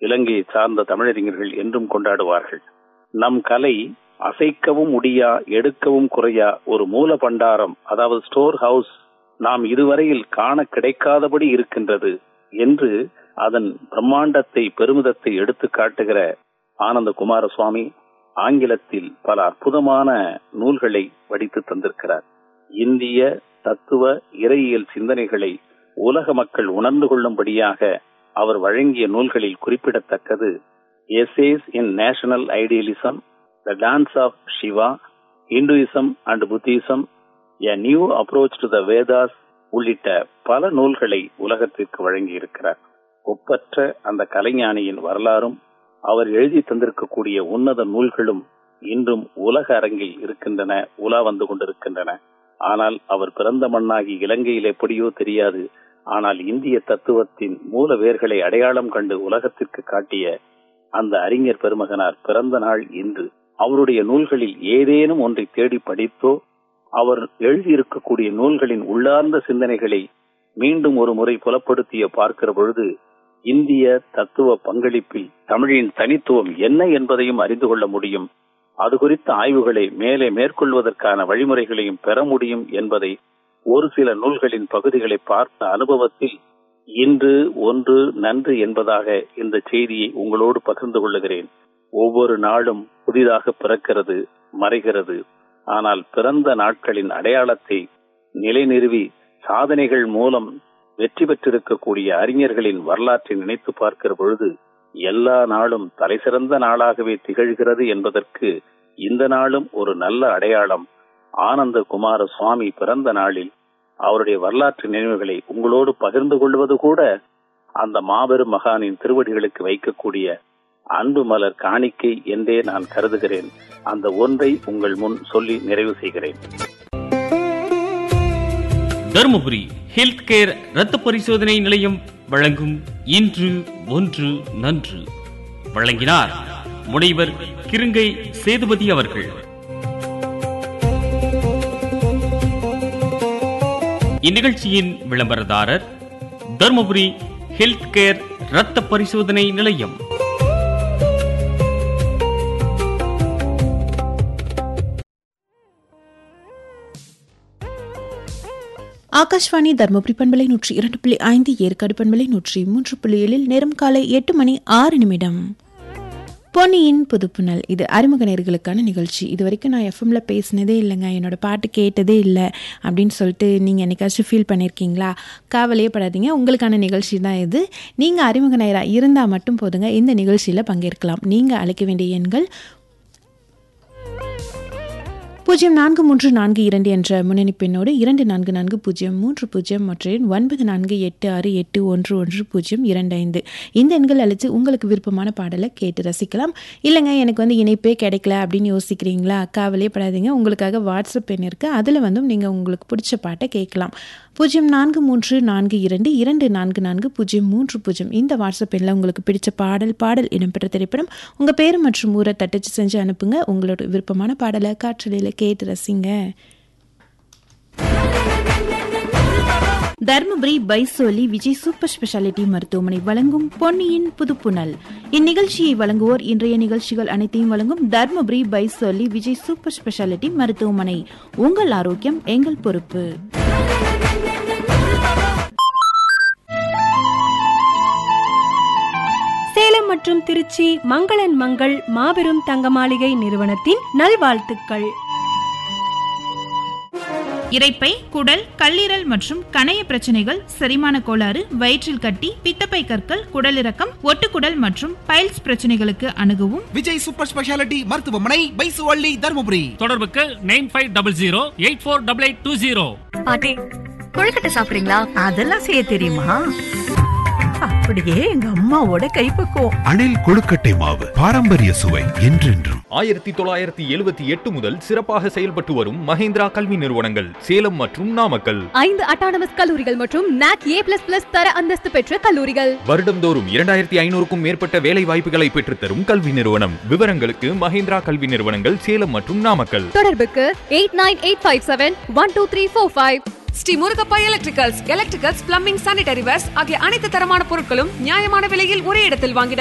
இலங்கையை சார்ந்த தமிழறிஞர்கள் என்றும் கொண்டாடுவார்கள் நம் கலை அசைக்கவும் முடியா எடுக்கவும் குறையா ஒரு மூல பண்டாரம் அதாவது ஸ்டோர் ஹவுஸ் நாம் இதுவரையில் காண கிடைக்காதபடி இருக்கின்றது என்று அதன் பிரம்மாண்டத்தை பெருமிதத்தை எடுத்து காட்டுகிற ஆனந்த குமாரசுவாமி ஆங்கிலத்தில் பல அற்புதமான நூல்களை வடித்து தந்திருக்கிறார் இந்திய தத்துவ இறையியல் சிந்தனைகளை உலக மக்கள் உணர்ந்து கொள்ளும்படியாக அவர் வழங்கிய நூல்களில் குறிப்பிடத்தக்கது essays in national idealism the dance of Shiva Hinduism and Buddhism a new approach to the Vedas உள்ளிட்ட பல நூல்களை உலகத்திற்கு வழங்கியிருக்கிறார் ஒப்பற்ற அந்த கலைஞானியின் வரலாறும் அவர் எழுதி தந்திருக்கக்கூடிய உன்னத நூல்களும் இன்றும் உலக அரங்கில் இருக்கின்றன உலா வந்து கொண்டிருக்கின்றன ஆனால் அவர் பிறந்த மண்ணாகி இலங்கையில் எப்படியோ தெரியாது ஆனால் இந்திய தத்துவத்தின் மூல வேர்களை அடையாளம் கண்டு உலகத்திற்கு காட்டிய அந்த அறிஞர் பெருமகனார் பிறந்த நாள் இன்று அவருடைய நூல்களில் ஏதேனும் ஒன்றை தேடி படித்தோ அவர் எழுதியிருக்கக்கூடிய நூல்களின் உள்ளார்ந்த சிந்தனைகளை மீண்டும் ஒரு முறை புலப்படுத்திய பார்க்கிற பொழுது இந்திய தத்துவ பங்களிப்பில் தமிழின் தனித்துவம் என்ன என்பதையும் அறிந்து கொள்ள முடியும் அது குறித்த ஆய்வுகளை மேலே மேற்கொள்வதற்கான வழிமுறைகளையும் பெற முடியும் என்பதை ஒரு சில நூல்களின் பகுதிகளை பார்த்த அனுபவத்தில் இன்று ஒன்று நன்று என்பதாக இந்த செய்தியை உங்களோடு பகிர்ந்து கொள்ளுகிறேன் ஒவ்வொரு நாளும் புதிதாக பிறக்கிறது மறைகிறது ஆனால் பிறந்த நாட்களின் அடையாளத்தை நிலைநிறுவி சாதனைகள் மூலம் வெற்றி பெற்றிருக்கக்கூடிய அறிஞர்களின் வரலாற்றை நினைத்து பார்க்கிற பொழுது எல்லா நாளும் தலைசிறந்த நாளாகவே திகழ்கிறது என்பதற்கு இந்த நாளும் ஒரு நல்ல அடையாளம் ஆனந்த குமார சுவாமி பிறந்த நாளில் அவருடைய வரலாற்று நினைவுகளை உங்களோடு பகிர்ந்து கொள்வது கூட அந்த மாபெரும் மகானின் திருவடிகளுக்கு வைக்கக்கூடிய அன்பு மலர் காணிக்கை என்றே நான் கருதுகிறேன் அந்த ஒன்றை உங்கள் முன் சொல்லி நிறைவு செய்கிறேன் தருமபுரி ஹெல்த் கேர் ரத்த பரிசோதனை நிலையம் வழங்கும் இன்று ஒன்று நன்று வழங்கினார் முனைவர் கிருங்கை சேதுபதி அவர்கள் இந்நிகழ்ச்சியின் விளம்பரதாரர் தருமபுரி ஹெல்த் கேர் ரத்த பரிசோதனை நிலையம் ஆகாஷ்வாணி தர்மபுரி பண்பலை நூற்றி இரண்டு புள்ளி ஐந்து ஏற்காடு பண்பலை நூற்றி மூன்று புள்ளி ஏழில் நேரம் காலை எட்டு மணி ஆறு நிமிடம் பொன்னியின் புதுப்புணல் இது அறிமுக நேர்களுக்கான நிகழ்ச்சி இது வரைக்கும் நான் எஃப்எம்ல பேசினதே இல்லைங்க என்னோட பாட்டு கேட்டதே இல்லை அப்படின்னு சொல்லிட்டு நீங்கள் என்னைக்காச்சும் ஃபீல் பண்ணியிருக்கீங்களா காவலையே படாதீங்க உங்களுக்கான நிகழ்ச்சி தான் இது நீங்கள் அறிமுக நேராக இருந்தால் மட்டும் போதுங்க இந்த நிகழ்ச்சியில் பங்கேற்கலாம் நீங்கள் அழைக்க வேண்டிய எண்கள் பூஜ்ஜியம் நான்கு மூன்று நான்கு இரண்டு என்ற முன்னணி பெண்ணோடு இரண்டு நான்கு நான்கு பூஜ்ஜியம் மூன்று பூஜ்ஜியம் மற்றும் ஒன்பது நான்கு எட்டு ஆறு எட்டு ஒன்று ஒன்று பூஜ்ஜியம் இரண்டு ஐந்து இந்த எண்கள் அழைச்சு உங்களுக்கு விருப்பமான பாடலை கேட்டு ரசிக்கலாம் இல்லைங்க எனக்கு வந்து இணைப்பே கிடைக்கல அப்படின்னு யோசிக்கிறீங்களா காவலே படாதீங்க உங்களுக்காக வாட்ஸ்அப் எண் இருக்குது அதில் வந்து நீங்கள் உங்களுக்கு பிடிச்ச பாட்டை கேட்கலாம் பூஜ்ஜியம் நான்கு மூன்று நான்கு இரண்டு இரண்டு நான்கு நான்கு பூஜ்ஜியம் மூன்று பூஜ்ஜியம் இந்த வாட்ஸ்அப் எண்ணில் உங்களுக்கு பிடிச்ச பாடல் பாடல் இடம்பெற்ற திரைப்படம் உங்கள் பேர் மற்றும் ஊரை தட்டச்சு செஞ்சு அனுப்புங்க உங்களோட விருப்பமான பாடலை காற்றலையில் கேட்டு ரசிங்க தர்மபுரி பைசோலி விஜய் சூப்பர் ஸ்பெஷாலிட்டி மருத்துவமனை வழங்கும் பொன்னியின் புதுப்புணல் இந்நிகழ்ச்சியை வழங்குவோர் இன்றைய நிகழ்ச்சிகள் அனைத்தையும் வழங்கும் தர்மபுரி பைசோலி விஜய் சூப்பர் ஸ்பெஷாலிட்டி மருத்துவமனை உங்கள் ஆரோக்கியம் எங்கள் பொறுப்பு சேலம் மற்றும் திருச்சி மங்களன் மங்கள் மாபெரும் தங்க மாளிகை நிறுவனத்தின் நல்வாழ்த்துக்கள் இரைப்பை குடல் கல்லீரல் மற்றும் கணைய பிரச்சனைகள் செரிமான கோளாறு வயிற்றில் கட்டி பித்தப்பை கற்கள் குடலிறக்கம் ஒட்டுக்குடல் மற்றும் பைல்ஸ் பிரச்சனைகளுக்கு அணுகவும் விஜய் சூப்பர் ஸ்பெஷாலிட்டி மருத்துவமனை பைசுவள்ளி தருமபுரி தொடர்புக்கு nine five double zero eight four double eight two zero பாட்டி கொழுக்கட்டை சாப்பிடுறீங்களா அதெல்லாம் செய்ய தெரியுமா அப்படியே எங்க அம்மாவோட கைப்பக்குவம் அணில் கொழுக்கட்டை மாவு பாரம்பரிய சுவை என்றென்றும் ஆயிரத்தி தொள்ளாயிரத்தி எழுபத்தி எட்டு முதல் சிறப்பாக செயல்பட்டு வரும் மஹேந்திரா கல்வி நிறுவனங்கள் சேலம் மற்றும் நாமக்கல் ஐந்து அட்டானமஸ் கல்லூரிகள் மற்றும் நாக் ஏ பிளஸ் பிளஸ் தர அந்தஸ்து பெற்ற கல்லூரிகள் வருடம்தோறும் இரண்டாயிரத்தி ஐநூறுக்கும் மேற்பட்ட வேலை வாய்ப்புகளை பெற்றுத்தரும் கல்வி நிறுவனம் விவரங்களுக்கு மஹேந்திரா கல்வி நிறுவனங்கள் சேலம் மற்றும் நாமக்கல் தொடர்புக்கு eight nine eight five seven one two three four five Sri Murugappa electricals electricals plumbing sanitary wares ஆகிய அனைத்து தரமான பொருட்களும் நியாயமான விலையில் ஒரே இடத்தில் வாங்கிட